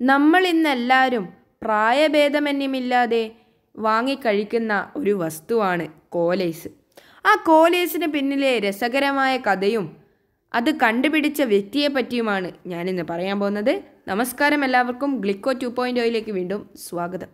നമ്മൾ ഇന്നെല്ലാവരും പ്രായഭേദമന്യമില്ലാതെ വാങ്ങിക്കഴിക്കുന്ന ഒരു വസ്തുവാണ് കോലേസ് ആ കോലേസിന് പിന്നിലെ രസകരമായ കഥയും അത് കണ്ടുപിടിച്ച വ്യക്തിയെ പറ്റിയുമാണ് ഞാനിന്ന് പറയാൻ പോകുന്നത് നമസ്കാരം എല്ലാവർക്കും ഗ്ലിക്കോ ടു പോയിൻ്റ് ഒയിലേക്ക് വീണ്ടും സ്വാഗതം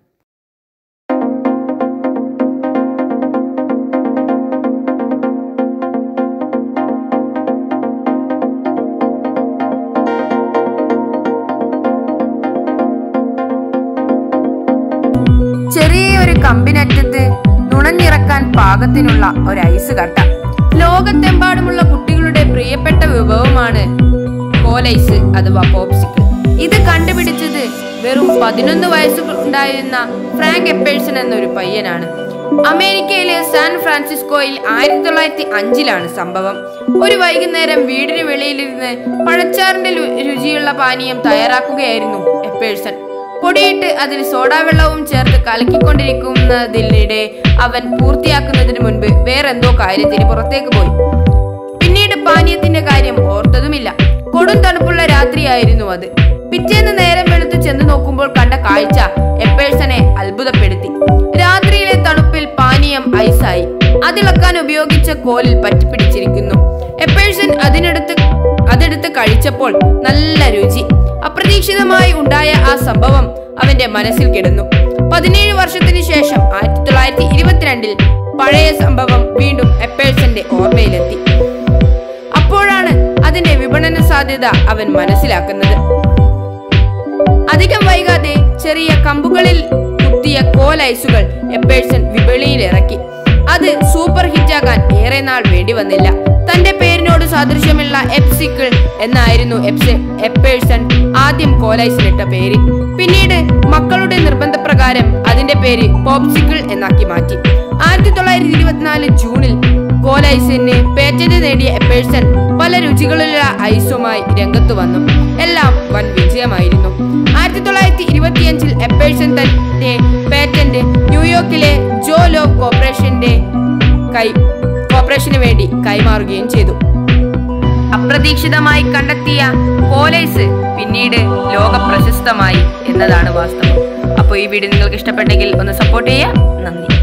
ചെറിയൊരു കമ്പിനറ്റത്ത് നുണഞ്ഞിറക്കാൻ പാകത്തിനുള്ള ഒരു ഐസ് കട്ട ലോകത്തെമ്പാടുമുള്ള കുട്ടികളുടെ പ്രിയപ്പെട്ട വിഭവമാണ് കോലൈസ് അഥവാ പോപ്സിക്കിൾ ഇത് കണ്ടുപിടിച്ചത് വെറും പതിനൊന്ന് വയസ്സുണ്ടായിരുന്ന ഫ്രാങ്ക് എപ്പേഴ്സൺ എന്നൊരു പയ്യനാണ് അമേരിക്കയിലെ സാൻ ഫ്രാൻസിസ്കോയിൽ ആയിരത്തി തൊള്ളായിരത്തി അഞ്ചിലാണ് സംഭവം ഒരു വൈകുന്നേരം വീടിന് വെളിയിലിരുന്ന് പഴച്ചാറിന്റെ രു- രുചിയുള്ള പാനീയം തയ്യാറാക്കുകയായിരുന്നു എപ്പേഴ്സൺ പൊടിയിട്ട് അതിൽ സോഡാവെള്ളവും ചേർത്ത് കലക്കിക്കൊണ്ടിരിക്കുന്നതിനിടെ അവൻ പൂർത്തിയാക്കുന്നതിന് മുൻപ് വേറെന്തോ കാര്യത്തിന് പുറത്തേക്ക് പോയി പിന്നീട് പാനീയത്തിന്റെ കാര്യം ഓർത്തതുമില്ല കൊടും തണുപ്പുള്ള രാത്രിയായിരുന്നു അത് പിറ്റേന്ന് നേരം വെളുത്ത് ചെന്ന് നോക്കുമ്പോൾ കണ്ട കാഴ്ച എപ്പേഴ്സനെ അത്ഭുതപ്പെടുത്തി രാത്രിയിലെ തണുപ്പിൽ പാനീയം ഐസായി അതിളക്കാൻ ഉപയോഗിച്ച കോലിൽ പറ്റിപ്പിടിച്ചിരിക്കുന്നു എപ്പേഴ്സൺ അതിനടുത്ത് അതെടുത്ത് കഴിച്ചപ്പോൾ നല്ല രുചി അപ്രതീക്ഷിതമായി ഉണ്ടായ ആ സംഭവം അവന്റെ മനസ്സിൽ കിടന്നു പതിനേഴ് വർഷത്തിന് ശേഷം ആയിരത്തി തൊള്ളായിരത്തി ഇരുപത്തിരണ്ടിൽ പഴയ സംഭവം വീണ്ടും എപ്പേഴ്സന്റെ ഓർമ്മയിലെത്തി അപ്പോഴാണ് അതിന്റെ വിപണന സാധ്യത അവൻ മനസ്സിലാക്കുന്നത് അധികം വൈകാതെ ചെറിയ കമ്പുകളിൽ കുത്തിയ കോൽ ഐസുകൾ എപ്പേഴ്സൺ വിപണിയിൽ ഇറക്കി അത് സൂപ്പർ ഹിറ്റാകാൻ ഏറെ നാൾ വേണ്ടി വന്നില്ല തന്റെ പേരിനോട് സാദൃശ്യമുള്ള എപ്സിക്കിൾ എന്നായിരുന്നു എപ്സെ- എപ്പേഴ്സൺ ആദ്യം കോലൈസിലിട്ട പേര് പിന്നീട് മക്കളുടെ നിർബന്ധപ്രകാരം അതിന്റെ പേര് പോപ്സിക്കിൾ എന്നാക്കി മാറ്റി ആയിരത്തി തൊള്ളായിരത്തി ഇരുപത്തിനാല് ജൂണിൽ കോലൈസിന് പേറ്റന്റ് നേടിയ എപ്പേഴ്സൺ പല രുചികളുള്ള ഐസുമായി രംഗത്തു വന്നു എല്ലാം വൻ വിജയമായിരുന്നു ആയിരത്തി തൊള്ളായിരത്തി ഇരുപത്തിയഞ്ചിൽ എപ്പേഴ്സൺ തന്റെ പേറ്റന്റ് ന്യൂയോർക്കിലെ ജോ ലോ കോർപ്പറേഷന്റെ കൈ കോർപ്പറേഷന് വേണ്ടി കൈമാറുകയും ചെയ്തു അപ്രതീക്ഷിതമായി കണ്ടെത്തിയ കോലൈസ് പിന്നീട് ലോക പ്രശസ്തമായി എന്നതാണ് വാസ്തവം അപ്പോൾ ഈ വീഡിയോ നിങ്ങൾക്ക് ഇഷ്ടപ്പെട്ടെങ്കിൽ ഒന്ന് സപ്പോർട്ട് ചെയ്യുക നന്ദി